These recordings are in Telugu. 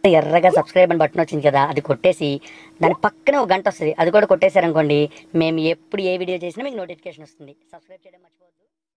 ఎర్రగా సబ్స్క్రైబ్ అని బటన్ వచ్చింది కదా అది కొట్టేసి దాని పక్కనే ఒక గంట వస్తుంది అది కూడా కొట్టేశారనుకోండి మేము ఎప్పుడు ఏ వీడియో చేసినా మీకు నోటిఫికేషన్ వస్తుంది సబ్స్క్రైబ్ చేయడం మర్చిపోవద్దు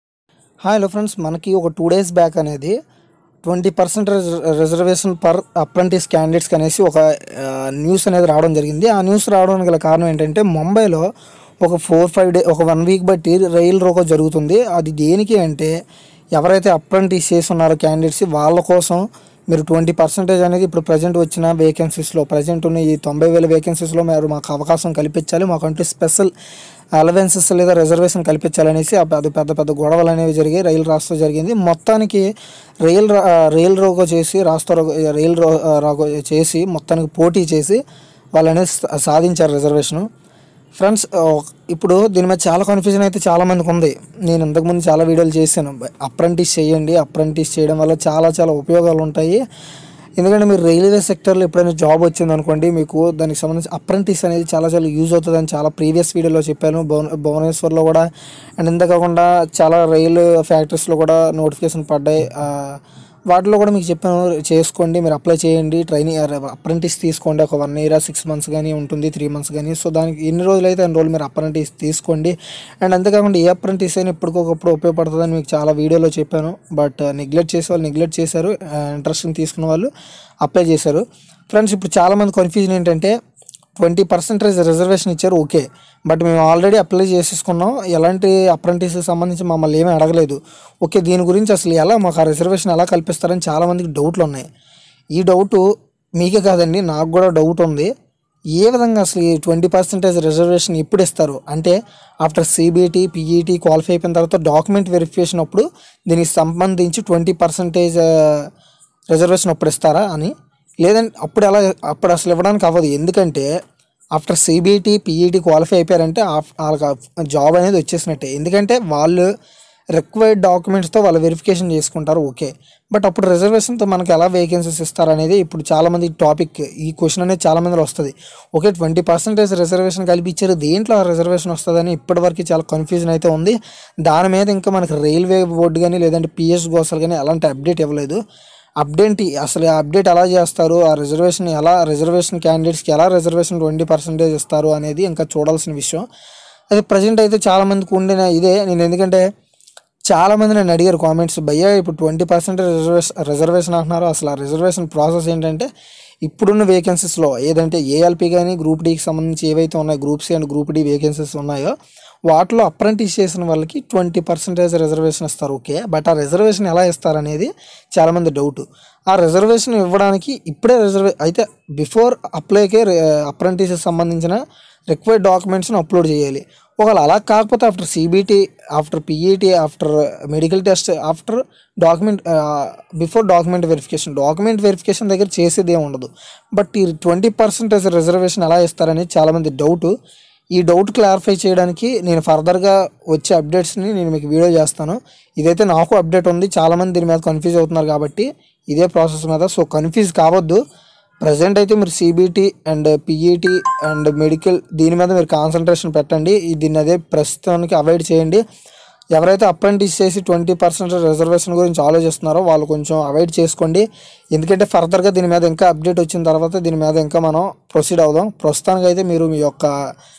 హాయ్ హలో ఫ్రెండ్స్ మనకి ఒక టూ డేస్ బ్యాక్ అనేది twenty percent reservation per apprentice క్యాండిడేట్స్కి అనేసి ఒక న్యూస్ అనేది రావడం జరిగింది ఆ న్యూస్ రావడానికి గల కారణం ఏంటంటే ముంబైలో ఒక ఫోర్ ఫైవ్ డే ఒక వన్ వీక్ బట్టి రైల్ రోకో జరుగుతుంది అది దేనికి అంటే ఎవరైతే అప్రెంటిస్ చేసి ఉన్నారో క్యాండిడేట్స్ వాళ్ళ కోసం మీరు ట్వంటీ పర్సెంటేజ్ అనేది ఇప్పుడు ప్రజెంట్ వచ్చిన వేకెన్సీస్లో ప్రజెంట్ ఉన్న ఈ తొంభై వేల వేకెన్సీస్లో మీరు మాకు అవకాశం కల్పించాలి మాకంటూ స్పెషల్ అలవెన్సెస్ లేదా రిజర్వేషన్ కల్పించాలనేసి ఆ పెద్ద పెద్ద పెద్ద గొడవలు అనేవి జరిగాయి రైలు రాష్ట్రం జరిగింది మొత్తానికి రైల్ రా- రైల్ రోగో చేసి రాష్ట్ర రోగో రైల్ రో రోగో చేసి మొత్తానికి పోటీ చేసి వాళ్ళని సా- సాధించారు రిజర్వేషను ఫ్రెండ్స్ ఆ, ఇప్పుడు దీని మీద చాలా కన్ఫ్యూజన్ అయితే చాలా మందికి ఉంది నేను ఇంతకుముందు చాలా వీడియోలు చేశాను అప్రెంటిస్ చేయండి అప్రెంటిస్ చేయడం వల్ల చాలా చాలా ఉపయోగాలు ఉంటాయి ఎందుకంటే మీరు రైల్వే సెక్టర్లో ఎప్పుడైనా జాబ్ వచ్చింది అనుకోండి మీకు దానికి సంబంధించి అప్రెంటిస్ అనేది చాలా చాలా యూజ్ అవుతుందని చాలా ప్రీవియస్ వీడియోలో చెప్పాను భువన భువనేశ్వర్లో కూడా అండ్ ఇంత కాకుండా చాలా రైలు ఫ్యాక్టరీస్లో కూడా నోటిఫికేషన్ పడ్డాయి ఆ, వాటిలో కూడా మీకు చెప్పాను చేసుకోండి మీరు అప్లై చేయండి ట్రైనింగ్ అప్రెంటిస్ తీసుకోండి ఒక వన్ ఇయర్ సిక్స్ మంత్స్ కానీ ఉంటుంది త్రీ మంత్స్ కానీ సో దానికి ఎన్ని రోజులు అయితే అన్ని రోజులు మీరు అప్రెంటిస్ తీసుకోండి అండ్ అంతేకాకుండా ఏ అప్రెంటిస్ అయినా ఇప్పటికొకప్పుడు ఉపయోగపడుతుందని మీకు చాలా వీడియోలో చెప్పాను బట్ నెగ్లెక్ట్ చేసే వాళ్ళు నెగ్లెక్ట్ చేశారు ఇంట్రెస్ట్ తీసుకున్న వాళ్ళు అప్లై చేశారు ఫ్రెండ్స్ ఇప్పుడు చాలామంది కన్ఫ్యూజన్ ఏంటంటే ట్వంటీ పర్సెంటేజ్ రిజర్వేషన్ ఇచ్చారు ఓకే బట్ మేము ఆల్రెడీ అప్లై చేసేసుకున్నాం ఎలాంటి అప్రెంటిస్కి సంబంధించి మమ్మల్ని ఏమీ అడగలేదు ఓకే దీని గురించి అసలు ఎలా మాకు ఆ రిజర్వేషన్ ఎలా కల్పిస్తారని చాలామందికి డౌట్లు ఉన్నాయి ఈ డౌట్ మీకే కాదండి నాకు కూడా డౌట్ ఉంది ఏ విధంగా అసలు ఈ ట్వంటీ పర్సెంటేజ్ రిజర్వేషన్ ఎప్పుడు ఇస్తారు అంటే ఆఫ్టర్ సిబిఐటి పిఈటి క్వాలిఫై అయిపోయిన తర్వాత డాక్యుమెంట్ వెరిఫికేషన్ అప్పుడు దీనికి సంబంధించి ట్వంటీ పర్సెంటేజ్ రిజర్వేషన్ అప్పుడు ఇస్తారా అని లేదంటే అప్పుడు ఎలా అప్పుడు అసలు ఇవ్వడానికి అవ్వదు ఎందుకంటే ఆఫ్టర్ సిబిఐటి పిఈటి క్వాలిఫై అయిపోయారంటే ఆఫ్- వాళ్ళకి జాబ్ అనేది వచ్చేసినట్టే ఎందుకంటే వాళ్ళు రిక్వైర్డ్ డాక్యుమెంట్స్తో వాళ్ళు వెరిఫికేషన్ చేసుకుంటారు ఓకే బట్ అప్పుడు రిజర్వేషన్తో మనకి ఎలా వేకెన్సీస్ ఇస్తారు అనేది ఇప్పుడు చాలామంది టాపిక్ ఈ క్వశ్చన్ అనేది చాలా మందిలో వస్తుంది ఓకే ట్వంటీ పర్సెంటేజ్ రిజర్వేషన్ కల్పించారు దేంట్లో ఆ రిజర్వేషన్ వస్తుందని ఇప్పటివరకు చాలా కన్ఫ్యూజన్ అయితే ఉంది దాని మీద ఇంకా మనకి రైల్వే బోర్డు కానీ లేదంటే పిఎస్ గోసలు కానీ అలాంటి అప్డేట్ ఇవ్వలేదు అప్డేట్ అసలు ఆ అప్డేట్ ఎలా చేస్తారు ఆ రిజర్వేషన్ ఎలా రిజర్వేషన్ క్యాండిడేట్స్కి ఎలా రిజర్వేషన్ ట్వంటీ పర్సెంటేజ్ ఇస్తారు అనేది ఇంకా చూడాల్సిన విషయం అది ప్రజెంట్ అయితే చాలా మందికి ఉండిన ఇదే నేను ఎందుకంటే చాలా మంది నన్ను అడిగారు కామెంట్స్ భయ్యా ఇప్పుడు ట్వంటీ పర్సెంట్ రిజర్వేషన్ రిజర్వేషన్ అంటున్నారు అసలు ఆ రిజర్వేషన్ ప్రాసెస్ ఏంటంటే ఇప్పుడున్న వేకెన్సీస్లో ఏదంటే ఏఎల్పి కానీ గ్రూప్ డీకి సంబంధించి ఏవైతే ఉన్నాయో group C and group D vacancies ఉన్నాయో వాటిలో అప్రెంటిస్ చేసిన వాళ్ళకి ట్వంటీ పర్సెంటేజ్ రిజర్వేషన్ ఇస్తారు ఓకే బట్ ఆ రిజర్వేషన్ ఎలా ఇస్తారు అనేది చాలామంది డౌట్ ఆ రిజర్వేషన్ ఇవ్వడానికి ఇప్పుడే రిజర్వే అయితే బిఫోర్ అప్లైకే అప్రెంటిస్ సంబంధించిన రిక్వైర్డ్ డాక్యుమెంట్స్ని అప్లోడ్ చేయాలి ఒకవేళ అలా కాకపోతే after CBT after PET after medical test after document before document verification document verification దగ్గర చేసేది ఏమి ఉండదు బట్ ఈ ట్వంటీ పర్సెంటేజ్ రిజర్వేషన్ ఎలా ఇస్తారనేది చాలామంది డౌట్ ఈ డౌట్ క్లారిఫై చేయడానికి నేను ఫర్దర్గా వచ్చే అప్డేట్స్ని నేను మీకు వీడియో చేస్తాను ఇదైతే నాకు అప్డేట్ ఉంది చాలామంది దీని మీద కన్ఫ్యూజ్ అవుతున్నారు కాబట్టి ఇదే ప్రాసెస్ మీద సో కన్ఫ్యూజ్ కావద్దు ప్రజెంట్ అయితే మీరు CBT and PET and medical దీని మీద మీరు కాన్సన్ట్రేషన్ పెట్టండి ఈ దీన్ని అదే ప్రస్తుతానికి అవాయిడ్ చేయండి ఎవరైతే అప్రెంటిస్ చేసి ట్వంటీ పర్సెంట్ రిజర్వేషన్ గురించి ఆలోచిస్తున్నారో వాళ్ళు కొంచెం అవాయిడ్ చేసుకోండి ఎందుకంటే ఫర్దర్గా దీని మీద ఇంకా అప్డేట్ వచ్చిన తర్వాత దీని మీద ఇంకా మనం ప్రొసీడ్ అవుదాం ప్రస్తుతానికి అయితే మీరు మీ యొక్క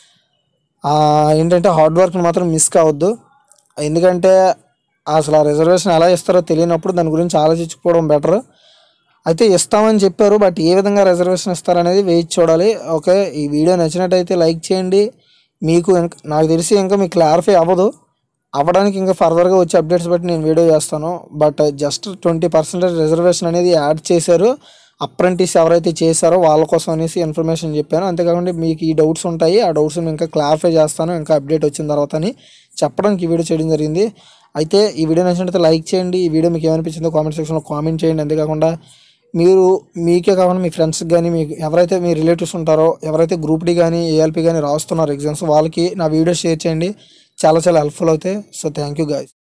ఆ, ఏంటంటే హార్డ్ వర్క్ని మాత్రం మిస్ కావద్దు ఎందుకంటే అసలు ఆ రిజర్వేషన్ ఎలా ఇస్తారో తెలియనప్పుడు దాని గురించి ఆలోచించుకోవడం బెటర్ అయితే ఇస్తామని చెప్పారు బట్ ఏ విధంగా రిజర్వేషన్ ఇస్తారనేది వెయిట్ చూడాలి ఓకే ఈ వీడియో నచ్చినట్టయితే లైక్ చేయండి మీకు ఇంకా నాకు తెలిసి ఇంకా మీకు క్లారిఫై అవ్వదు అవ్వడానికి ఇంకా ఫర్దర్గా వచ్చే అప్డేట్స్ బట్టి నేను వీడియో చేస్తాను but just twenty percentage reservation అనేది యాడ్ చేశారు అప్రెంటిస్ ఎవరైతే చేశారో వాళ్ళ కోసం అనేసి ఇన్ఫర్మేషన్ చెప్పాను అంతేకాకుండా మీకు ఈ డౌట్స్ ఉంటాయి ఆ డౌట్స్ ఇంకా క్లారిఫై చేస్తాను ఇంకా అప్డేట్ వచ్చిన తర్వాత అని చెప్పడానికి ఈ వీడియో చేయడం జరిగింది అయితే ఈ వీడియో నచ్చినట్లయితే లైక్ చేయండి ఈ వీడియో మీకు ఏమనిపించిందో కామెంట్ సెక్షన్లో కామెంట్ చేయండి అంతేకాకుండా మీరు మీకే కాకుండా మీ ఫ్రెండ్స్కి కానీ మీకు ఎవరైతే మీ రిలేటివ్స్ ఉంటారో ఎవరైతే గ్రూప్ డి కానీ ఏఎల్పి కానీ రాస్తున్నారు ఎగ్జామ్స్ వాళ్ళకి నా వీడియో షేర్ చేయండి చాలా చాలా హెల్ప్ఫుల్ అవుతాయి సో థ్యాంక్ యూ గాయస్